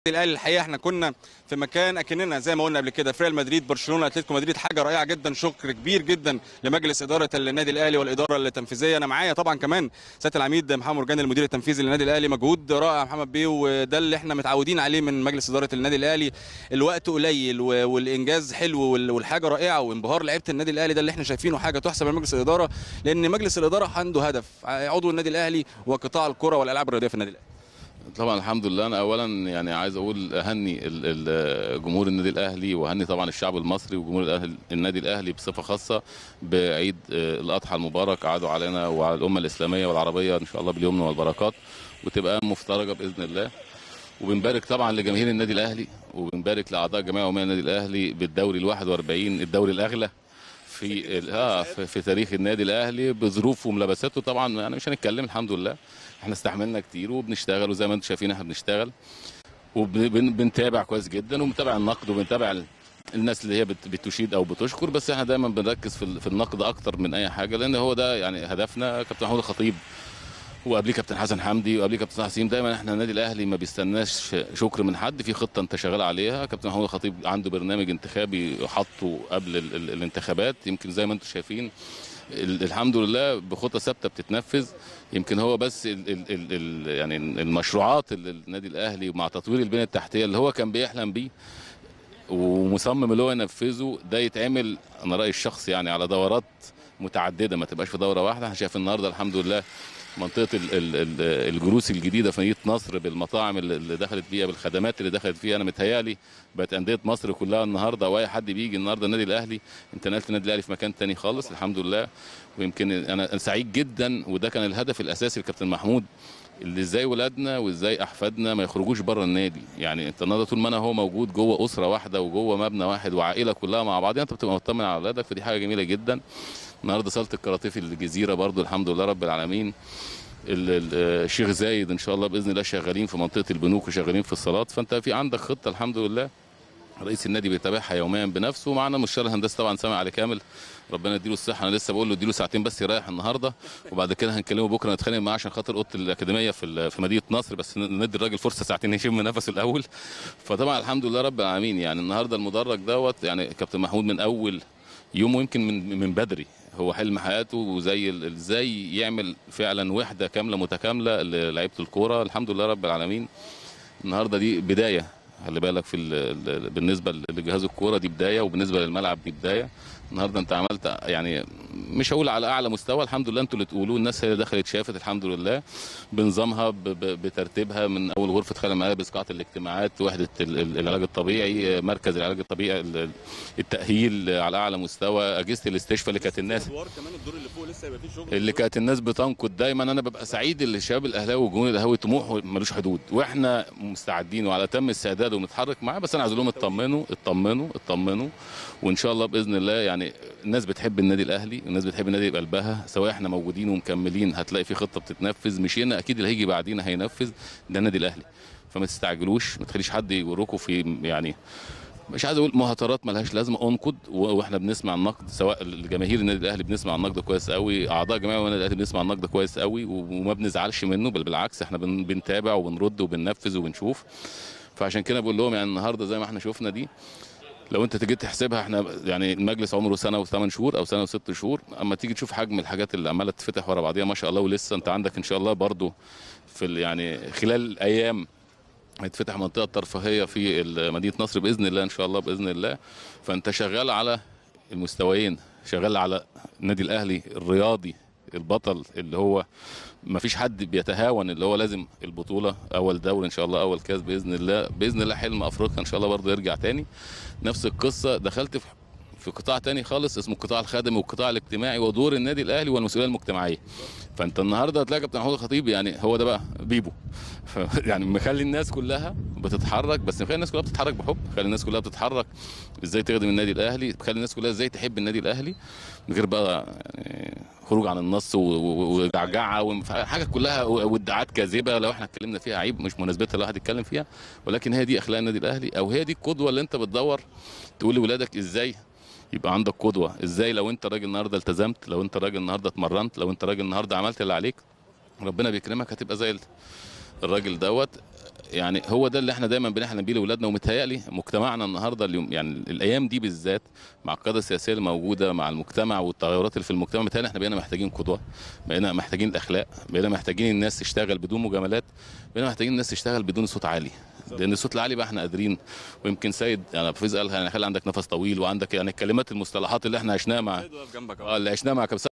الاهلي الحقيقه احنا كنا في مكان اكننا زي ما قلنا قبل كده في ريال مدريد برشلونه اتلتيكو مدريد حاجه رائعه جدا شكر كبير جدا لمجلس اداره النادي الاهلي والاداره التنفيذيه انا معايا طبعا كمان سياده العميد محمد مرجان المدير التنفيذي للنادي الاهلي مجهود رائع محمد بيه وده اللي احنا متعودين عليه من مجلس اداره النادي الاهلي الوقت قليل و- والانجاز حلو وال- والحاجه رائعه وانبهار لعيبه النادي الاهلي ده اللي احنا شايفينه حاجه تحسب لمجلس الاداره لان مجلس الاداره عنده هدف عضو النادي الاهلي وقطاع الكره والالعاب الرياضيه في النادي الاهلي طبعا الحمد لله انا اولا يعني عايز اقول اهني ال- ال- جمهور النادي الاهلي واهني طبعا الشعب المصري وجمهور الأهل- النادي الاهلي بصفه خاصه بعيد آه، الاضحى المبارك عادوا علينا وعلى الامه الاسلاميه والعربيه ان شاء الله باليمن والبركات وتبقى أيام مفترجه باذن الله وبنبارك طبعا لجماهير النادي الاهلي وبنبارك لاعضاء جمعيه عموميه النادي الاهلي بالدوري ال 41 الدوري الاغلى في ال- اه في, في تاريخ النادي الاهلي بظروفه وملابساته طبعا يعني مش هنتكلم الحمد لله احنا استحملنا كتير وبنشتغل وزي ما انتم شايفين احنا بنشتغل وبنتابع كويس جدا وبنتابع النقد وبنتابع ال- الناس اللي هي بت- بتشيد او بتشكر بس احنا دايما بنركز في ال- في النقد اكتر من اي حاجه لان هو ده يعني هدفنا كابتن محمود الخطيب وقبليه كابتن حسن حمدي وقبليه كابتن صلاح حسين دايما احنا النادي الاهلي ما بيستناش شكر من حد في خطه انت شغال عليها كابتن محمود الخطيب عنده برنامج انتخابي حاطه قبل ال ال الانتخابات يمكن زي ما انتم شايفين ال- الحمد لله بخطه ثابته بتتنفذ يمكن هو بس ال ال ال ال يعني المشروعات اللي النادي الاهلي ومع تطوير البنيه التحتيه اللي هو كان بيحلم بيه ومصمم اللي هو ينفذه ده يتعمل انا رايي الشخصي يعني على دورات متعدده ما تبقاش في دوره واحده احنا شايف النهارده الحمد لله منطقه ال ال ال الجروس الجديده في مدينه نصر بالمطاعم اللي اللي دخلت فيها بالخدمات اللي دخلت فيها انا متهيالي بقت انديه مصر كلها النهارده واي حد بيجي النهارده النادي الاهلي انت نقلت النادي الاهلي في مكان تاني خالص الحمد لله ويمكن انا أنا سعيد جدا وده كان الهدف الاساسي لكابتن محمود اللي ازاي ولادنا وازاي احفادنا ما يخرجوش بره النادي يعني انت النهارده طول ما انا هو موجود جوه اسره واحده وجوه مبنى واحد وعائله كلها مع بعض انت بتبقى مطمن على اولادك فدي حاجه جميله جدا النهارده صاله الكاراتيه في الجزيره برضو الحمد لله رب العالمين ال- ال- الشيخ زايد ان شاء الله باذن الله شغالين في منطقه البنوك وشغالين في الصالات فانت في عندك خطه الحمد لله رئيس النادي بيتابعها يوميا بنفسه ومعانا مستشار الهندسه طبعا سامع علي كامل ربنا يديله الصحه انا لسه بقول له اديله ساعتين بس يريح النهارده وبعد كده هنكلمه بكره نتخانق معاه عشان خاطر اوضه الاكاديميه في ال- في مدينه نصر بس ندي الراجل فرصه ساعتين يشم نفسه الاول فطبعا الحمد لله رب العالمين يعني النهارده المدرج دوت يعني كابتن محمود من اول يوم ويمكن من من بدري هو حلم حياته وزي ال- ازاي يعمل فعلا وحده كامله متكامله للعيبه الكوره الحمد لله رب العالمين النهارده دي بدايه خلي بالك في ال- ال- بالنسبه لجهاز الكوره دي بدايه وبالنسبه للملعب دي بدايه النهارده انت عملت يعني مش هقول على اعلى مستوى الحمد لله انتوا اللي تقولوه الناس هي اللي دخلت شافت الحمد لله بنظامها ب- ب- بترتيبها من اول غرفه خلع ملابس قاعه الاجتماعات وحده ال- ال- العلاج الطبيعي مركز العلاج الطبيعي ال- التاهيل على اعلى مستوى اجهزه الاستشفاء اللي كانت الناس ادوار كمان الدور اللي فوق لسه هيبقى فيه شغل اللي كانت الناس بتنقد دايما انا ببقى سعيد اللي الشباب الاهلاوي والجمهور الاهلاوي طموحه ملوش حدود واحنا مستعدين وعلى تم استعداد وبنتحرك معاه بس انا عايز اقول لهم اطمنوا اطمنوا اطمنوا وان شاء الله باذن الله يعني الناس بتحب النادي الاهلي الناس بتحب النادي بقلبها سواء احنا موجودين ومكملين هتلاقي في خطه بتتنفذ مشينا اكيد اللي هيجي بعدينا هينفذ ده النادي الاهلي فما تستعجلوش ما تخليش حد يجركم في يعني مش عايز اقول مهاترات ملهاش لازمه انقد و- واحنا بنسمع النقد سواء الجماهير النادي الاهلي بنسمع النقد كويس قوي اعضاء جماعه النادي الاهلي بنسمع النقد كويس قوي و- وما بنزعلش منه بل بالعكس احنا بن- بنتابع وبنرد وبننفذ وبنشوف فعشان كده بقول لهم يعني النهارده زي ما احنا شفنا دي لو انت تيجي تحسبها احنا يعني المجلس عمره سنه وثمان شهور او سنه وست شهور اما تيجي تشوف حجم الحاجات اللي عماله تتفتح ورا بعضيها ما شاء الله ولسه انت عندك ان شاء الله برضو في ال- يعني خلال ايام هيتفتح منطقه ترفيهيه في ال- مدينه نصر باذن الله ان شاء الله باذن الله فانت شغال على المستويين شغال على النادي الاهلي الرياضي البطل اللي هو ما فيش حد بيتهاون اللي هو لازم البطوله اول دوري ان شاء الله اول كاس باذن الله باذن الله حلم افريقيا ان شاء الله برضه يرجع تاني نفس القصه دخلت في في قطاع تاني خالص اسمه القطاع الخدمي والقطاع الاجتماعي ودور النادي الاهلي والمسؤوليه المجتمعيه فانت النهارده هتلاقي كابتن محمود الخطيب يعني هو ده بقى بيبو ف- يعني مخلي الناس كلها بتتحرك بس مخلي الناس كلها بتتحرك بحب مخلي الناس كلها بتتحرك ازاي تخدم النادي الاهلي مخلي الناس كلها ازاي تحب النادي الاهلي من غير بقى يعني خروج عن النص و- و- وجعجعه ومف- حاجه كلها و- وادعاءات كاذبه لو احنا اتكلمنا فيها عيب مش مناسبتها الواحد يتكلم فيها ولكن هي دي اخلاق النادي الاهلي او هي دي القدوه اللي انت بتدور تقول لاولادك ازاي يبقى عندك قدوه ازاي لو انت راجل النهارده التزمت لو انت راجل النهارده اتمرنت لو انت راجل النهارده عملت اللي عليك ربنا بيكرمك هتبقى زي ال- الراجل دوت يعني هو ده اللي احنا دايما بنحلم بيه لاولادنا ومتهيألي مجتمعنا النهارده اليوم يعني الايام دي بالذات مع القياده السياسيه الموجوده مع المجتمع والتغيرات اللي في المجتمع متهيألي احنا بقينا محتاجين قدوه بقينا محتاجين الاخلاق بقينا محتاجين الناس تشتغل بدون مجاملات بقينا محتاجين الناس تشتغل بدون صوت عالي لان الصوت العالي بقى احنا قادرين ويمكن سيد يعني فايز قالها يعني خلي عندك نفس طويل وعندك يعني الكلمات المصطلحات اللي احنا عشناها مع واقف جنبك أهو. اه اللي عشناها مع كابتن